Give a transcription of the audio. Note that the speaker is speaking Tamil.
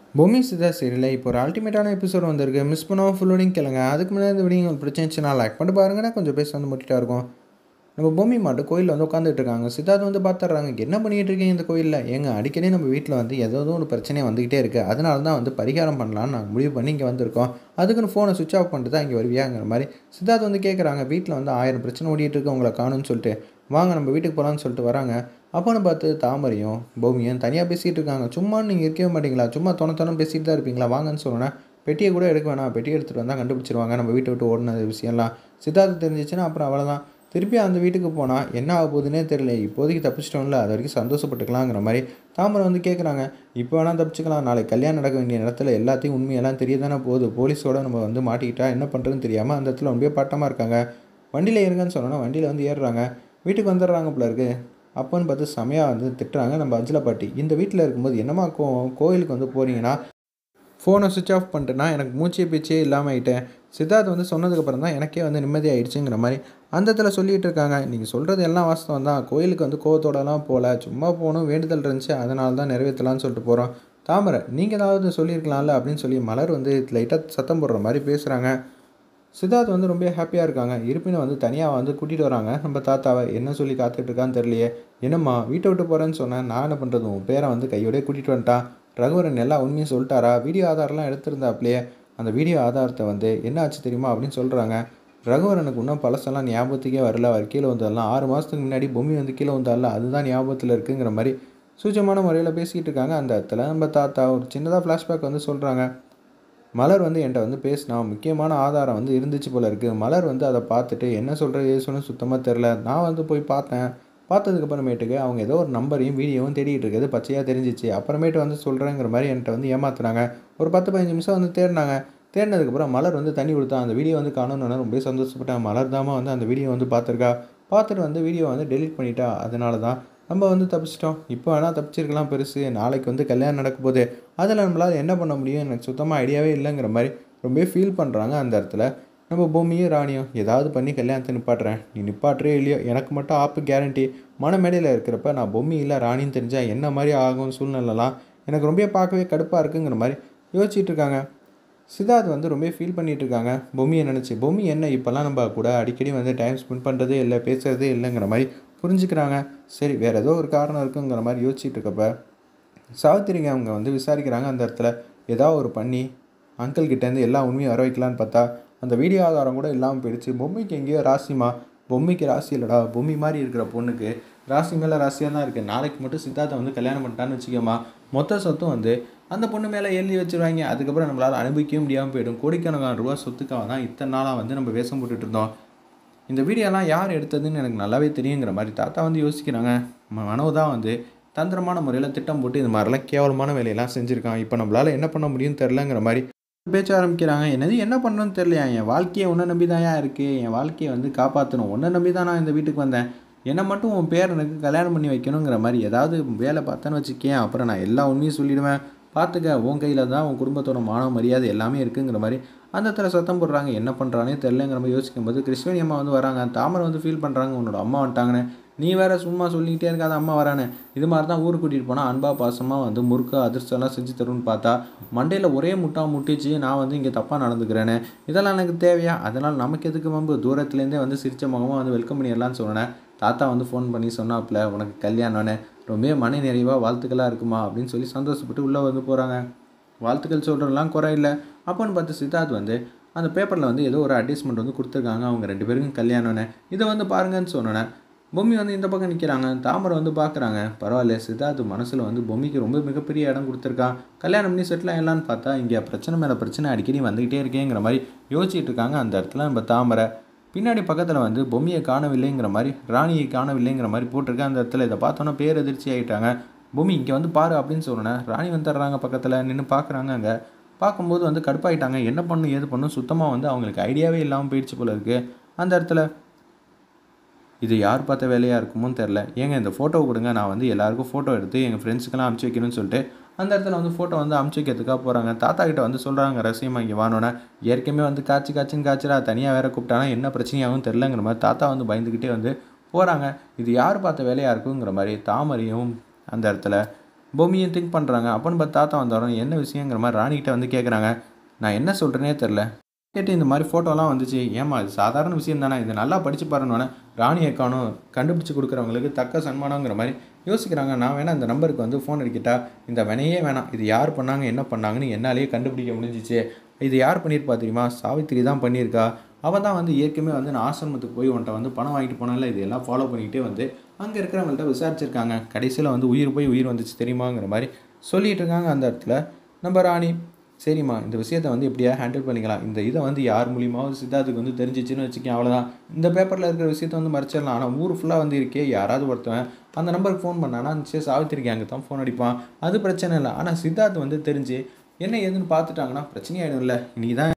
பூமி சிதா சீரியலில் இப்போ ஒரு அல்டிமேட்டான எபிசோட் வந்திருக்கு மிஸ் பண்ணாமல் ஃபுல்லோடையும் கேளுங்க அதுக்கு முன்னாடி இந்த வீடியோ உங்களுக்கு பிடிச்சிருந்துச்சுன்னா லைக் பண்ணி பாருங்கன்னா கொஞ்சம் பேச வந்து முட்டிட்டா இருக்கும் நம்ம பூமி மாட்டு கோயிலில் வந்து உட்காந்துட்டு இருக்காங்க சித்தார்த் வந்து பார்த்துட்றாங்க என்ன பண்ணிகிட்டு இருக்கீங்க இந்த கோயிலில் ஏங்க அடிக்கடி நம்ம வீட்டில் வந்து ஏதோ ஒரு பிரச்சனை வந்துக்கிட்டே இருக்குது அதனால தான் வந்து பரிகாரம் பண்ணலான்னு நாங்கள் முடிவு பண்ணி இங்கே வந்திருக்கோம் அதுக்குன்னு ஃபோனை சுவிச் ஆஃப் பண்ணிட்டு தான் இங்கே வருவியாங்கிற மாதிரி சித்தார்த் வந்து கேட்குறாங்க வீட்டில் வந்து ஆயிரம் பிரச்சனை ஓடிட்டு இருக்கு உங்களை காணும்னு சொல்லிட்டு வாங்க நம்ம வீட்டுக்கு போகலான்னு சொல்லிட்டு வராங்க அப்போன்னு பார்த்து தாமரையும் பூமியும் தனியாக பேசிகிட்டு இருக்காங்க சும்மா நீங்கள் இருக்கவே மாட்டீங்களா சும்மா தொண தொண பேசிட்டு தான் இருப்பீங்களா வாங்கன்னு சொன்னேன் பெட்டியை கூட எடுக்க வேணாம் பெட்டியை எடுத்துகிட்டு வந்தால் கண்டுபிடிச்சிருவாங்க நம்ம வீட்டை விட்டு ஓடின விஷயம்லாம் சித்தார்த்து தெரிஞ்சிச்சுன்னா அப்புறம் அவ்வளோதான் திருப்பி அந்த வீட்டுக்கு போனால் என்ன ஆக போகுதுன்னே தெரியல இப்போதைக்கு தப்பிச்சிட்டோம்ல அது வரைக்கும் சந்தோஷப்பட்டுக்கலாங்கிற மாதிரி தாமரை வந்து கேட்குறாங்க இப்போ வேணால் தப்பிச்சுக்கலாம் நாளைக்கு கல்யாணம் நடக்க வேண்டிய இடத்துல எல்லாத்தையும் உண்மையெல்லாம் தெரிய தானே போகுது போலீஸோட நம்ம வந்து மாட்டிக்கிட்டா என்ன பண்ணுறதுன்னு தெரியாமல் அந்த இடத்துல ரொம்ப பட்டமாக இருக்காங்க வண்டியில் ஏறுங்கன்னு சொன்னோன்னா வண்டியில் வந்து ஏறுறாங்க வீட்டுக்கு வந்துடுறாங்க போல இருக்கு அப்போன்னு பார்த்து செமையாக வந்து திட்டுறாங்க நம்ம அஞ்சலை பாட்டி இந்த வீட்டில் இருக்கும்போது என்னமா கோ கோயிலுக்கு வந்து போகிறீங்கன்னா ஃபோனை சுவிட்ச் ஆஃப் பண்ணிட்டேன்னா எனக்கு மூச்சே பேச்சே இல்லாமல் ஆகிட்டேன் சித்தார்த் வந்து சொன்னதுக்கப்புறம் தான் எனக்கே வந்து நிம்மதி ஆயிடுச்சுங்கிற மாதிரி அந்த இடத்துல சொல்லிகிட்டு இருக்காங்க நீங்கள் சொல்கிறது எல்லாம் வாஸ்தவம் தான் கோயிலுக்கு வந்து கோவத்தோடலாம் போகல சும்மா போகணும் வேண்டுதல் இருந்துச்சு அதனால தான் நிறைவேற்றலாம்னு சொல்லிட்டு போகிறோம் தாமரை நீங்கள் ஏதாவது சொல்லியிருக்கலாம்ல அப்படின்னு சொல்லி மலர் வந்து லைட்டாக சத்தம் போடுற மாதிரி பேசுகிறாங்க சித்தார்த் வந்து ரொம்ப ஹாப்பியாக இருக்காங்க இருப்பினும் வந்து தனியாக வந்து கூட்டிகிட்டு வராங்க நம்ம தாத்தாவை என்ன சொல்லி காத்துட்டு இருக்கான்னு தெரியலையே என்னம்மா வீட்டை விட்டு போகிறேன்னு சொன்னேன் நான் என்ன பண்ணுறது உன் பேரை வந்து கையோடய கூட்டிகிட்டு வந்துட்டான் ரகுவரன் எல்லா உண்மையும் சொல்லிட்டாரா வீடியோ ஆதாரம்லாம் எடுத்திருந்தாப்லையே அந்த வீடியோ ஆதாரத்தை வந்து என்ன ஆச்சு தெரியுமா அப்படின்னு சொல்கிறாங்க ரகுவரனுக்கு இன்னும் பழசெல்லாம் ஞாபகத்துக்கே வரல அவர் கீழே வந்ததெல்லாம் ஆறு மாதத்துக்கு முன்னாடி பூமி வந்து கீழே வந்தால அதுதான் ஞாபகத்தில் இருக்குங்கிற மாதிரி சூச்சமான முறையில் பேசிக்கிட்டு இருக்காங்க அந்த இடத்துல நம்ம தாத்தா ஒரு சின்னதாக ஃப்ளாஷ்பேக் வந்து சொல்கிறாங்க மலர் வந்து என்கிட்ட வந்து பேசினா முக்கியமான ஆதாரம் வந்து இருந்துச்சு போல இருக்குது மலர் வந்து அதை பார்த்துட்டு என்ன சொல்கிற ஏது சொன்னு சுத்தமாக தெரில நான் வந்து போய் பார்த்தேன் பார்த்ததுக்கப்புறமேட்டுக்கு அவங்க ஏதோ ஒரு நம்பரையும் வீடியோவும் தேடிட்டு இருக்கிறது பச்சையாக தெரிஞ்சிச்சு அப்புறமேட்டு வந்து சொல்கிறேங்கிற மாதிரி என்கிட்ட வந்து ஏமாத்துனாங்க ஒரு பத்து பதினஞ்சு நிமிஷம் வந்து தேடினாங்க தேடினதுக்கப்புறம் மலர் வந்து தண்ணி கொடுத்தா அந்த வீடியோ வந்து காணணுன்னு ரொம்ப சந்தோஷப்பட்டேன் மலர் தாமா வந்து அந்த வீடியோ வந்து பார்த்துருக்கா பார்த்துட்டு வந்து வீடியோ வந்து டெலீட் பண்ணிட்டா அதனால தான் நம்ம வந்து தப்பிச்சிட்டோம் இப்போ வேணால் தப்பிச்சிருக்கலாம் பெருசு நாளைக்கு வந்து கல்யாணம் நடக்க போகுது அதில் நம்மளால் என்ன பண்ண முடியும் எனக்கு சுத்தமாக ஐடியாவே இல்லைங்கிற மாதிரி ரொம்ப ஃபீல் பண்ணுறாங்க அந்த இடத்துல நம்ம பூமியும் ராணியும் ஏதாவது பண்ணி கல்யாணத்தை நிப்பாட்டுறேன் நீ நிப்பாட்டுறே இல்லையோ எனக்கு மட்டும் ஆப்பு கேரண்டி மனமேடையில் இருக்கிறப்ப நான் பொம்மி இல்லை ராணின்னு தெரிஞ்சால் என்ன மாதிரி ஆகும் சூழ்நிலைலாம் எனக்கு ரொம்ப பார்க்கவே கடுப்பாக இருக்குங்கிற மாதிரி யோசிச்சுட்டு இருக்காங்க சித்தார்த் வந்து ரொம்ப ஃபீல் பண்ணிகிட்டு இருக்காங்க பொம்மியை நினச்சி பொம்மி என்ன இப்போல்லாம் நம்ம கூட அடிக்கடி வந்து டைம் ஸ்பெண்ட் பண்ணுறதே இல்லை பேசுகிறதே இல்லைங்கிற மாதிரி புரிஞ்சுக்கிறாங்க சரி வேறு ஏதோ ஒரு காரணம் இருக்குங்கிற மாதிரி யோசிச்சுட்டு இருக்கப்ப சாவித்திரிங்க அவங்க வந்து விசாரிக்கிறாங்க அந்த இடத்துல ஏதாவது ஒரு பண்ணி அங்கிள் கிட்டேருந்து எல்லா உண்மையும் வர வைக்கலான்னு பார்த்தா அந்த வீடியோ ஆதாரம் கூட இல்லாமல் போயிடுச்சு பொம்மைக்கு எங்கேயோ ராசிமா பொம்மைக்கு ராசி இல்லைடா பொம்மி மாதிரி இருக்கிற பொண்ணுக்கு ராசி மேலே ராசியாக தான் இருக்குது நாளைக்கு மட்டும் சித்தார்த்தை வந்து கல்யாணம் பண்ணிட்டான்னு வச்சுக்கோமா மொத்த சொத்தும் வந்து அந்த பொண்ணு மேலே எழுதி வச்சுருவாங்க அதுக்கப்புறம் நம்மளால் அனுபவிக்கவே முடியாமல் போயிடும் கோடிக்கணக்கான ரூபா சொத்துக்காக தான் இத்தனை நாளாக வந்து நம்ம வேஷம் போட்டுட்டு இருந்தோம் இந்த வீடியோலாம் யார் எடுத்ததுன்னு எனக்கு நல்லாவே தெரியுங்கிற மாதிரி தாத்தா வந்து யோசிக்கிறாங்க மனோ தான் வந்து தந்திரமான முறையில் திட்டம் போட்டு இந்த மாதிரிலாம் கேவலமான வேலையெல்லாம் செஞ்சுருக்கான் இப்போ நம்மளால் என்ன பண்ண முடியும்னு தெரிலங்கிற மாதிரி பேச்ச ஆரம்பிக்கிறாங்க என்னது என்ன பண்ணணும்னு தெரியலையா என் வாழ்க்கையை உன்னை நம்பி தான் இருக்குது என் வாழ்க்கையை வந்து காப்பாற்றணும் உன்னை நம்பி தான் நான் இந்த வீட்டுக்கு வந்தேன் என்னை மட்டும் உன் பேரனுக்கு கல்யாணம் பண்ணி வைக்கணுங்கிற மாதிரி ஏதாவது வேலை பார்த்தேன்னு வச்சுக்கேன் அப்புறம் நான் எல்லா உண்மையும் சொல்லிடுவேன் பார்த்துக்க உன் கையில் தான் உன் குடும்பத்தோட மான மரியாதை எல்லாமே இருக்குங்கிற மாதிரி அந்த இடத்துல சத்தம் போடுறாங்க என்ன பண்ணுறானே தெரிலங்கிற மாதிரி யோசிக்கும் போது கிறிஸ்டியனி அம்மா வந்து வராங்க தாமரை வந்து ஃபீல் பண்ணுறாங்க உன்னோட அம்மா வந்துட்டாங்கன்னு நீ வேற சும்மா சொல்லிக்கிட்டே இருக்காத அம்மா வரானே இது மாதிரி தான் ஊருக்கு கூட்டிகிட்டு போனால் அன்பா பாசமாக வந்து முறுக்கு அதிர்ஷ்டம்லாம் செஞ்சு தரும்னு பார்த்தா மண்டையில் ஒரே முட்டா முட்டிச்சு நான் வந்து இங்கே தப்பாக நடந்துக்கிறேன்னு இதெல்லாம் எனக்கு தேவையா அதனால் நமக்கு எதுக்கு மம்பு தூரத்துலேருந்தே வந்து சிரிச்ச முகமாக வந்து வெல்கம் பண்ணிடலான்னு சொன்னேன் தாத்தா வந்து ஃபோன் பண்ணி சொன்னாப்புல உனக்கு கல்யாணம்னு ரொம்ப மன நிறைவாக வாழ்த்துக்களாக இருக்குமா அப்படின்னு சொல்லி சந்தோஷப்பட்டு உள்ளே வந்து போகிறாங்க வாழ்த்துக்கள் சொல்கிறலாம் குறை இல்லை அப்போன்னு பார்த்து சித்தார்த் வந்து அந்த பேப்பரில் வந்து ஏதோ ஒரு அட்வைஸ்மெண்ட் வந்து கொடுத்துருக்காங்க அவங்க ரெண்டு பேருக்கும் கல்யாணம்னு இதை வந்து பாருங்கன்னு சொன்னேன் பொம்மி வந்து இந்த பக்கம் நிற்கிறாங்க தாமரை வந்து பார்க்குறாங்க பரவாயில்ல சித்தார்த் மனசில் வந்து பொம்மிக்கு ரொம்ப மிகப்பெரிய இடம் கொடுத்துருக்கான் கல்யாணம் பண்ணி செட்டில் ஆகலான்னு பார்த்தா இங்கே பிரச்சனை மேலே பிரச்சனை அடிக்கடி வந்துக்கிட்டே இருக்கேங்கிற மாதிரி யோசிச்சுட்டு இருக்காங்க அந்த இடத்துல நம்ம தாமரை பின்னாடி பக்கத்தில் வந்து பொம்மியை காணவில்லைங்கிற மாதிரி ராணியை காணவில்லைங்கிற மாதிரி போட்டிருக்கேன் அந்த இடத்துல இதை பார்த்தோன்னா பேர் எதிர்ச்சி ஆகிட்டாங்க பொம்மி இங்கே வந்து பாரு அப்படின்னு சொன்னேன் ராணி வந்துடுறாங்க பக்கத்தில் நின்று பார்க்குறாங்க அங்கே பார்க்கும்போது வந்து கடுப்பாயிட்டாங்க என்ன பண்ணும் ஏது பண்ணும் சுத்தமாக வந்து அவங்களுக்கு ஐடியாவே இல்லாமல் போயிடுச்சு போல இருக்குது அந்த இடத்துல இது யார் பார்த்த வேலையாக இருக்குமோன்னு தெரில ஏங்க இந்த ஃபோட்டோ கொடுங்க நான் வந்து எல்லாருக்கும் ஃபோட்டோ எடுத்து எங்கள் ஃப்ரெண்ட்ஸுக்கெல்லாம் அமுச்சு வைக்கணும்னு சொல்லிட்டு அந்த இடத்துல வந்து ஃபோட்டோ வந்து அமுச்சு வைக்கிறதுக்காக போகிறாங்க தாத்தா கிட்ட வந்து சொல்கிறாங்க ரசியமாக இங்கே வானோன்னே ஏற்கனவே வந்து காய்ச்சி காய்ச்சின்னு காய்ச்சிரா தனியாக வேற கூப்பிட்டானா என்ன பிரச்சனையாகவும் தெரிலங்கிற மாதிரி தாத்தா வந்து பயந்துக்கிட்டே வந்து போகிறாங்க இது யார் பார்த்த வேலையாக இருக்குங்கிற மாதிரி தாமரையும் அந்த இடத்துல பூமியும் திங்க் பண்ணுறாங்க அப்போன்னு பார்த்து தாத்தா வந்தாலும் என்ன விஷயங்கிற மாதிரி ராணிகிட்ட வந்து கேட்குறாங்க நான் என்ன சொல்கிறேனே தெரில கேட்டு இந்த மாதிரி ஃபோட்டோலாம் வந்துச்சு ஏமா இது சாதாரண விஷயம் தானே இது நல்லா படித்து பாருன்னு ராணியை காணும் கண்டுபிடிச்சி கொடுக்குறவங்களுக்கு தக்க சன்மானங்கிற மாதிரி யோசிக்கிறாங்க நான் வேணால் இந்த நம்பருக்கு வந்து ஃபோன் அடிக்கிட்டா இந்த வினையே வேணாம் இது யார் பண்ணாங்க என்ன பண்ணாங்கன்னு என்னாலேயே கண்டுபிடிக்க முடிஞ்சிச்சு இது யார் பண்ணியிருப்பா தெரியுமா சாவித்திரி தான் பண்ணியிருக்கா அவள் தான் வந்து ஏற்கனவே வந்து நான் ஆசிரமத்துக்கு போய் உன்ட்ட வந்து பணம் வாங்கிட்டு போனால இதெல்லாம் ஃபாலோ பண்ணிக்கிட்டே வந்து அங்கே இருக்கிறவங்கள்ட்ட விசாரிச்சிருக்காங்க கடைசியில் வந்து உயிர் போய் உயிர் வந்துச்சு தெரியுமாங்கிற மாதிரி சொல்லிட்டு இருக்காங்க அந்த இடத்துல நம்ம ராணி சரிம்மா இந்த விஷயத்தை வந்து எப்படியா ஹேண்டில் பண்ணிக்கலாம் இந்த இதை வந்து யார் மூலியமாவது சித்தார்த்துக்கு வந்து தெரிஞ்சிச்சுன்னு வச்சுக்கேன் அவ்வளோதான் இந்த பேப்பரில் இருக்கிற விஷயத்தை வந்து மறைச்சிடலாம் ஆனால் ஊர் ஃபுல்லாக வந்து இருக்கே யாராவது ஒருத்தவன் அந்த நம்பருக்கு ஃபோன் பண்ணானா நிச்சயம் சாவித்திரிக்கு அங்கே தான் ஃபோன் அடிப்பான் அது பிரச்சனை இல்லை ஆனால் சித்தார்த் வந்து தெரிஞ்சு என்ன ஏதுன்னு பார்த்துட்டாங்கன்னா பிரச்சனையாயிடும் இல்லை இனி தான்